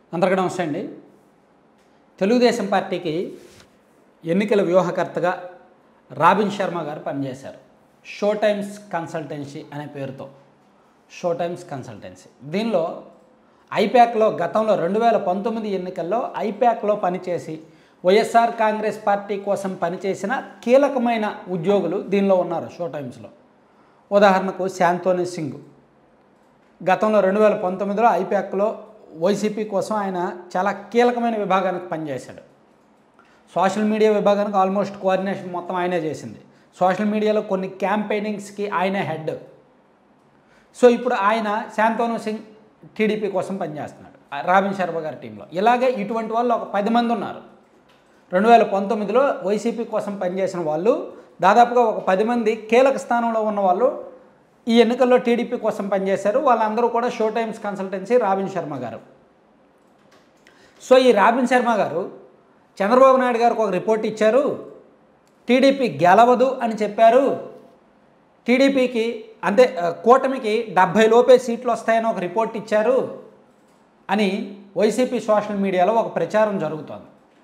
అందరికీ నమస్తే అండి తెలుగుదేశం పార్టీకి ఎన్నికల వ్యూహకర్తగా రాబిన్ శర్మ గారు పనిచేశారు షో టైమ్స్ కన్సల్టెన్సీ అనే పేరుతో షో టైమ్స్ కన్సల్టెన్సీ దీనిలో ఐప్యాక్లో గతంలో రెండు వేల పంతొమ్మిది ఎన్నికల్లో ఐప్యాక్లో పనిచేసి వైఎస్ఆర్ కాంగ్రెస్ పార్టీ కోసం పనిచేసిన కీలకమైన ఉద్యోగులు దీనిలో ఉన్నారు షో టైమ్స్లో ఉదాహరణకు శాంతోని సింగ్ గతంలో రెండు వేల పంతొమ్మిదిలో ఐప్యాక్లో వైసీపీ కోసం ఆయన చాలా కీలకమైన విభాగానికి పనిచేశాడు సోషల్ మీడియా విభాగానికి ఆల్మోస్ట్ కోఆర్డినేషన్ మొత్తం ఆయనే చేసింది సోషల్ మీడియాలో కొన్ని క్యాంపెయినింగ్స్కి ఆయనే హెడ్ సో ఇప్పుడు ఆయన శాంతోను సింగ్ టీడీపీ కోసం పనిచేస్తున్నాడు రాబిన్ శర్మ గారి టీంలో ఇలాగే ఇటువంటి వాళ్ళు ఒక పది మంది ఉన్నారు రెండు వేల పంతొమ్మిదిలో వైసీపీ కోసం పనిచేసిన వాళ్ళు దాదాపుగా ఒక పది మంది కీలక స్థానంలో ఉన్న వాళ్ళు ఈ ఎన్నికల్లో టీడీపీ కోసం పనిచేశారు వాళ్ళందరూ కూడా show times consultancy Robin Sharma గారు సో ఈ రాబిన్ శర్మ గారు చంద్రబాబు నాయుడు గారికి ఒక రిపోర్ట్ ఇచ్చారు టీడీపీ గెలవదు అని చెప్పారు టీడీపీకి అంటే ఆ, కూటమికి డెబ్భై లోపే సీట్లు వస్తాయని ఒక రిపోర్ట్ ఇచ్చారు అని వైసీపీ సోషల్ మీడియాలో ఒక ప్రచారం జరుగుతోంది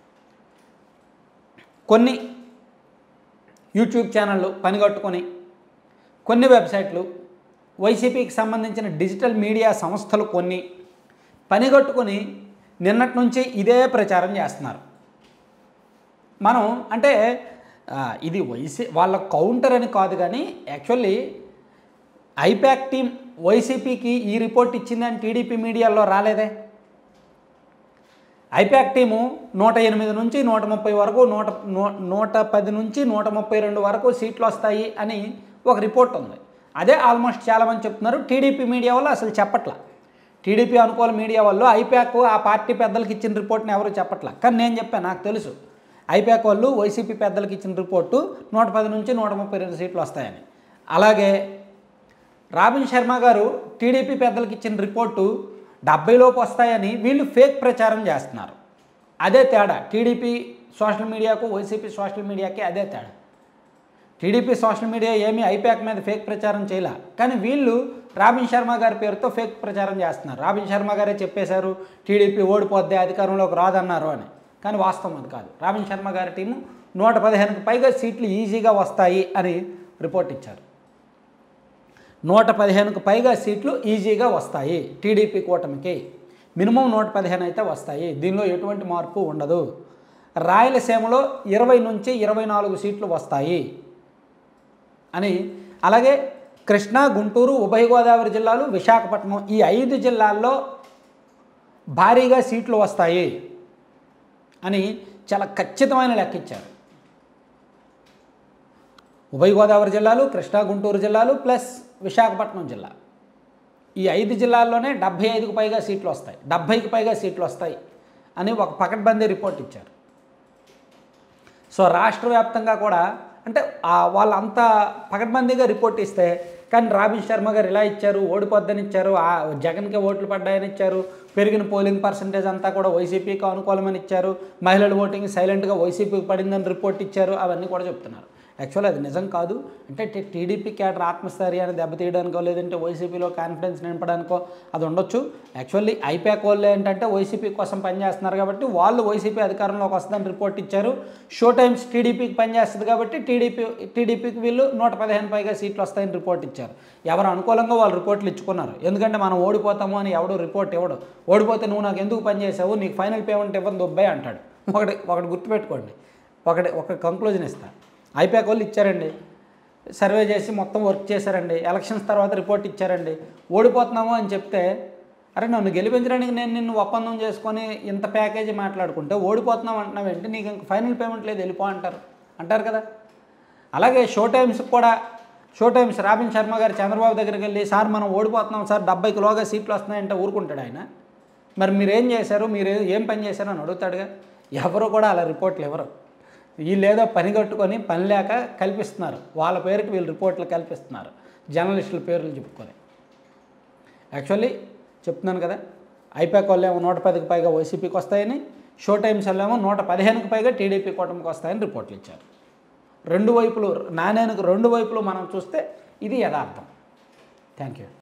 కొన్ని యూట్యూబ్ ఛానళ్ళు పనిగట్టుకొని కొన్ని వెబ్సైట్లు వైసీపీకి సంబంధించిన డిజిటల్ మీడియా సంస్థలు కొన్ని పనిగట్టుకొని నిన్నటి నుంచి ఇదే ప్రచారం చేస్తున్నారు మనం అంటే ఆ, ఇది వైసీ వాళ్ళ కౌంటర్ అని కాదు కానీ యాక్చువల్లీ ఐపాక్ టీం వైసీపీకి ఈ రిపోర్ట్ ఇచ్చిందని టీడీపీ మీడియాలో రాలేదే ఐపాక్ టీము నూట ఎనిమిది నుంచి నూట ముప్పై వరకు నూట నూ- నూట పది నుంచి నూట ముప్పై రెండు వరకు సీట్లు వస్తాయి అని ఒక రిపోర్ట్ ఉంది అదే ఆల్మోస్ట్ చాలామంది చెప్తున్నారు టీడీపీ మీడియా వాళ్ళు అసలు చెప్పట్లా టీడీపీ అనుకూల మీడియా వాళ్ళు ఐపాక్ ఆ పార్టీ పెద్దలకు ఇచ్చిన రిపోర్ట్ని ఎవరు చెప్పట్లా కానీ నేను చెప్పాను నాకు తెలుసు ఐపాక్ వాళ్ళు వైసీపీ పెద్దలకు ఇచ్చిన రిపోర్టు నూట పది నుంచి నూట ముప్పై రెండు సీట్లు వస్తాయని అలాగే రాబిన్ శర్మ గారు టీడీపీ పెద్దలకు ఇచ్చిన రిపోర్టు డెబ్బైలోపు వస్తాయని వీళ్ళు ఫేక్ ప్రచారం చేస్తున్నారు అదే తేడా టీడీపీ సోషల్ మీడియాకు వైసీపీ సోషల్ మీడియాకి అదే తేడా టీడీపీ సోషల్ మీడియా ఏమీ ఐపాక్ మీద ఫేక్ ప్రచారం చేయలే కానీ వీళ్ళు రాబిన్ శర్మ గారి పేరుతో ఫేక్ ప్రచారం చేస్తున్నారు రాబిన్ శర్మ గారే చెప్పేశారు టీడీపీ ఓడిపోద్ది అధికారంలోకి రాదన్నారు అని కానీ వాస్తవం అది కాదు రాబిన్ శర్మ గారి టీము నూట పదిహేనుకి పైగా సీట్లు ఈజీగా వస్తాయి అని రిపోర్ట్ ఇచ్చారు నూట పదిహేనుకు పైగా సీట్లు ఈజీగా వస్తాయి టీడీపీ కూటమికి మినిమం నూట పదిహేను అయితే వస్తాయి దీనిలో ఎటువంటి మార్పు ఉండదు రాయలసీమలో ఇరవై నుంచి ఇరవై నాలుగు సీట్లు వస్తాయి అని అలాగే కృష్ణా గుంటూరు ఉభయ గోదావరి జిల్లాలు విశాఖపట్నం ఈ ఐదు జిల్లాల్లో భారీగా సీట్లు వస్తాయి అని చాలా ఖచ్చితమైన లెక్క ఇచ్చారు ఉభయ గోదావరి జిల్లాలు కృష్ణా గుంటూరు జిల్లాలు ప్లస్ విశాఖపట్నం జిల్లా ఈ ఐదు జిల్లాల్లోనే డెబ్భై ఐదుకు పైగా సీట్లు వస్తాయి డెబ్భైకి పైగా సీట్లు వస్తాయి అని ఒక పకడ్బందీ రిపోర్ట్ ఇచ్చారు సో రాష్ట్ర వ్యాప్తంగా కూడా అంటే ఆ వాళ్ళంతా పకడ్బందీగా రిపోర్ట్ ఇస్తే కానీ రాబిన్ శర్మ గారు ఇలా ఇచ్చారు ఓడిపోద్దని ఇచ్చారు ఆ జగన్కి ఓట్లు పడ్డాయని ఇచ్చారు పెరిగిన పోలింగ్ పర్సంటేజ్ అంతా కూడా వైసీపీకి అనుకూలమని ఇచ్చారు మహిళల ఓటింగ్ సైలెంట్గా వైసీపీకి పడిందని రిపోర్ట్ ఇచ్చారు అవన్నీ కూడా చెప్తున్నారు యాక్చువల్ అది నిజం కాదు అంటే టీ- టీడీపీ క్యాడర్ ఆత్మస్థైర్యాన్ని దెబ్బతీయడానికో లేదంటే వైసీపీలో కాన్ఫిడెన్స్ నింపడానికో అది ఉండొచ్చు యాక్చువల్లీ ఐపాక్ వాళ్ళు ఏంటంటే వైసీపీ కోసం పనిచేస్తున్నారు కాబట్టి వాళ్ళు వైసీపీ అధికారంలోకి వస్తుందని రిపోర్ట్ ఇచ్చారు షో టైమ్స్ టీడీపీకి పనిచేస్తుంది కాబట్టి టీడీపీ టీడీపీకి వీళ్ళు నూట పదిహేను పైగా సీట్లు వస్తాయని రిపోర్ట్ ఇచ్చారు ఎవరు అనుకూలంగా వాళ్ళు రిపోర్ట్లు ఇచ్చుకున్నారు ఎందుకంటే మనం ఓడిపోతాము అని ఎవడు రిపోర్ట్ ఇవ్వడు ఓడిపోతే నువ్వు నాకు ఎందుకు పనిచేసావు నీకు ఫైనల్ పేమెంట్ ఇవ్వని దుబ్బాయి అంటాడు ఒకటి ఒకటి గుర్తుపెట్టుకోండి ఒకటి ఒక కంక్లూజన్ ఇస్తా ఐపాక్ వాళ్ళు ఇచ్చారండి సర్వే చేసి మొత్తం వర్క్ చేశారండి ఎలక్షన్స్ తర్వాత రిపోర్ట్ ఇచ్చారండి ఓడిపోతున్నాము అని చెప్తే అరే నన్ను గెలిపించడానికి నేను నిన్ను ఒప్పందం చేసుకొని ఇంత ప్యాకేజీ మాట్లాడుకుంటే ఓడిపోతున్నావు అంటున్నావేంటి నీకు ఇంక ఫైనల్ పేమెంట్ లేదు వెళ్ళిపో అంటారు అంటారు కదా అలాగే షో టైమ్స్ కూడా షో టైమ్స్ రాబిన్ శర్మ గారు చంద్రబాబు దగ్గరికి వెళ్ళి సార్ మనం ఓడిపోతున్నాం సార్ డెబ్బైకి లోగా సీట్లు వస్తున్నాయంటే ఊరుకుంటాడు ఆయన మరి మీరు ఏం చేశారు మీరు ఏ- ఏం పని చేశారు అని అడుగుతాడుగా ఎవరు కూడా అలా రిపోర్ట్లు ఇవ్వరు వీళ్ళేదో పని కట్టుకొని పని లేక కల్పిస్తున్నారు వాళ్ళ పేరుకి వీళ్ళు రిపోర్ట్లు కల్పిస్తున్నారు జర్నలిస్టుల పేర్లు చెప్పుకొని యాక్చువల్లీ చెప్తున్నాను కదా ఐపాక్ వాళ్ళు ఏమో నూట పదికి పైగా వైసీపీకి వస్తాయని షో టైమ్స్ వాళ్ళు ఏమో నూట పదిహేనుకి పైగా టీడీపీ కూటమికి వస్తాయని రిపోర్ట్లు ఇచ్చారు రెండు వైపులు నాణ్యానికి రెండు వైపులు మనం చూస్తే ఇది యథార్థం థ్యాంక్ యూ